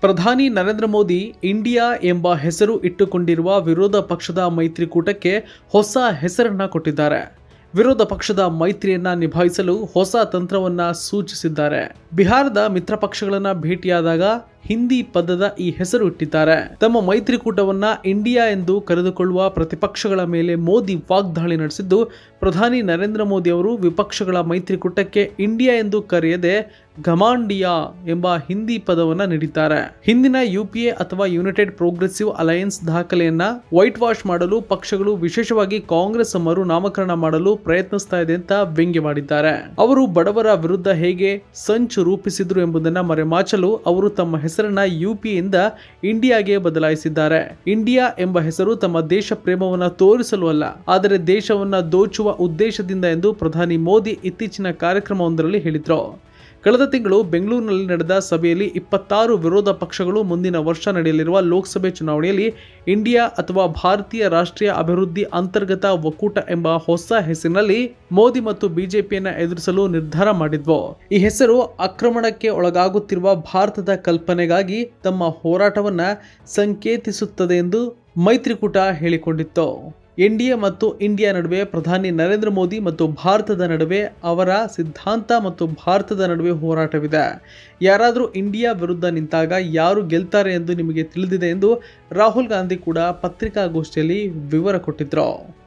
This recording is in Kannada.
ಪ್ರಧಾನಿ ನರೇಂದ್ರ ಮೋದಿ ಇಂಡಿಯಾ ಎಂಬ ಹೆಸರು ಇಟ್ಟುಕೊಂಡಿರುವ ವಿರೋಧ ಪಕ್ಷದ ಮೈತ್ರಿಕೂಟಕ್ಕೆ ಹೊಸ ಹೆಸರನ್ನ ಕೊಟ್ಟಿದ್ದಾರೆ ವಿರೋಧ ಪಕ್ಷದ ಮೈತ್ರಿಯನ್ನ ನಿಭಾಯಿಸಲು ಹೊಸ ತಂತ್ರವನ್ನ ಸೂಚಿಸಿದ್ದಾರೆ ಬಿಹಾರದ ಮಿತ್ರ ಪಕ್ಷಗಳನ್ನ ಭೇಟಿಯಾದಾಗ ಹಿಂದಿ ಪದದ ಈ ಹೆಸರು ಇಟ್ಟಿದ್ದಾರೆ ತಮ್ಮ ಮೈತ್ರಿಕೂಟವನ್ನ ಇಂಡಿಯಾ ಎಂದು ಕರೆದುಕೊಳ್ಳುವ ಪ್ರತಿಪಕ್ಷಗಳ ಮೇಲೆ ಮೋದಿ ವಾಗ್ದಾಳಿ ನಡೆಸಿದ್ದು ಪ್ರಧಾನಿ ನರೇಂದ್ರ ಮೋದಿ ಅವರು ವಿಪಕ್ಷಗಳ ಮೈತ್ರಿಕೂಟಕ್ಕೆ ಇಂಡಿಯಾ ಎಂದು ಕರೆಯದೆ ಗಮಾಂಡಿಯಾ ಎಂಬ ಹಿಂದಿ ಪದವನ್ನ ನೀಡಿದ್ದಾರೆ ಹಿಂದಿನ ಯುಪಿಎ ಅಥವಾ ಯುನೈಟೆಡ್ ಪ್ರೋಗ್ರೆಸಿವ್ ಅಲಯನ್ಸ್ ದಾಖಲೆಯನ್ನ ವೈಟ್ ವಾಶ್ ಮಾಡಲು ಪಕ್ಷಗಳು ವಿಶೇಷವಾಗಿ ಕಾಂಗ್ರೆಸ್ ಮರು ನಾಮಕರಣ ಮಾಡಲು ಪ್ರಯತ್ನಿಸ್ತಾ ಇದೆ ಅಂತ ವ್ಯಂಗ್ಯ ಮಾಡಿದ್ದಾರೆ ಅವರು ಬಡವರ ವಿರುದ್ಧ ಹೇಗೆ ಸಂಚು ರೂಪಿಸಿದ್ರು ಎಂಬುದನ್ನ ಮರೆಮಾಚಲು ಅವರು ತಮ್ಮ ಹೆಸರನ್ನ ಯುಪಿಯಿಂದ ಇಂಡಿಯಾಗೆ ಬದಲಾಯಿಸಿದ್ದಾರೆ ಇಂಡಿಯಾ ಎಂಬ ಹೆಸರು ತಮ್ಮ ದೇಶ ಪ್ರೇಮವನ್ನ ತೋರಿಸಲು ಅಲ್ಲ ಆದರೆ ದೇಶವನ್ನ ದೋಚುವ ಉದ್ದೇಶದಿಂದ ಎಂದು ಪ್ರಧಾನಿ ಮೋದಿ ಇತ್ತೀಚಿನ ಕಾರ್ಯಕ್ರಮವೊಂದರಲ್ಲಿ ಹೇಳಿದ್ರು ಕಳೆದ ತಿಂಗಳು ಬೆಂಗಳೂರಿನಲ್ಲಿ ನಡೆದ ಸಭೆಯಲ್ಲಿ ಇಪ್ಪತ್ತಾರು ವಿರೋಧ ಪಕ್ಷಗಳು ಮುಂದಿನ ವರ್ಷ ನಡೆಯಲಿರುವ ಲೋಕಸಭೆ ಚುನಾವಣೆಯಲ್ಲಿ ಇಂಡಿಯಾ ಅಥವಾ ಭಾರತೀಯ ರಾಷ್ಟ್ರೀಯ ಅಭಿವೃದ್ಧಿ ಅಂತರ್ಗತ ಒಕ್ಕೂಟ ಎಂಬ ಹೊಸ ಹೆಸರಿನಲ್ಲಿ ಮೋದಿ ಮತ್ತು ಬಿಜೆಪಿಯನ್ನ ಎದುರಿಸಲು ನಿರ್ಧಾರ ಮಾಡಿದ್ವು ಈ ಹೆಸರು ಆಕ್ರಮಣಕ್ಕೆ ಒಳಗಾಗುತ್ತಿರುವ ಭಾರತದ ಕಲ್ಪನೆಗಾಗಿ ತಮ್ಮ ಹೋರಾಟವನ್ನ ಸಂಕೇತಿಸುತ್ತದೆ ಎಂದು ಮೈತ್ರಿಕೂಟ ಹೇಳಿಕೊಂಡಿತ್ತು ಎನ್ಡಿಎ ಮತ್ತು ಇಂಡಿಯಾ ನಡುವೆ ಪ್ರಧಾನಿ ನರೇಂದ್ರ ಮೋದಿ ಮತ್ತು ಭಾರತದ ನಡುವೆ ಅವರ ಸಿದ್ಧಾಂತ ಮತ್ತು ಭಾರತದ ನಡುವೆ ಹೋರಾಟವಿದೆ ಯಾರಾದರೂ ಇಂಡಿಯಾ ವಿರುದ್ಧ ನಿಂತಾಗ ಯಾರು ಗೆಲ್ತಾರೆ ಎಂದು ನಿಮಗೆ ತಿಳಿದಿದೆ ಎಂದು ರಾಹುಲ್ ಗಾಂಧಿ ಕೂಡ ಪತ್ರಿಕಾಗೋಷ್ಠಿಯಲ್ಲಿ ವಿವರ ಕೊಟ್ಟಿದ್ರು